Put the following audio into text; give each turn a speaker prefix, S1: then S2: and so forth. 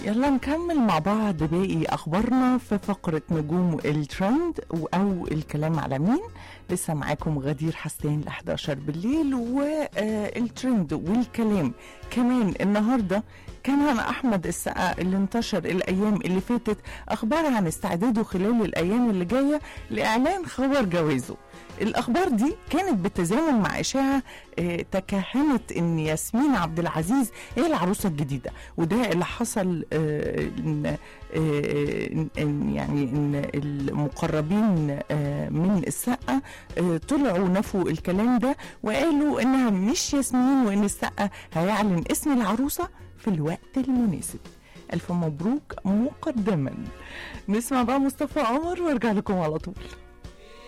S1: يلا نكمل مع بعض باقي اخبارنا في فقره نجوم الترند او الكلام على مين لسه معاكم غدير حسان ل 11 بالليل والترند والكلام كمان النهارده كان عن احمد السقا اللي انتشر الايام اللي فاتت اخبار عن استعداده خلال الايام اللي جايه لاعلان خبر جوازه الاخبار دي كانت بالتزامن مع اشاعه آه، تكهنت ان ياسمين عبد العزيز هي العروسه الجديده وده اللي حصل آه، ان آه، إن- إن يعني ان المقربين آه، من السقا آه، طلعوا نفوا الكلام ده وقالوا انها مش ياسمين وان السقا هيعلن اسم العروسه في الوقت المناسب الف مبروك مقدما نسمع بقى مصطفى عمر وارجع لكم على طول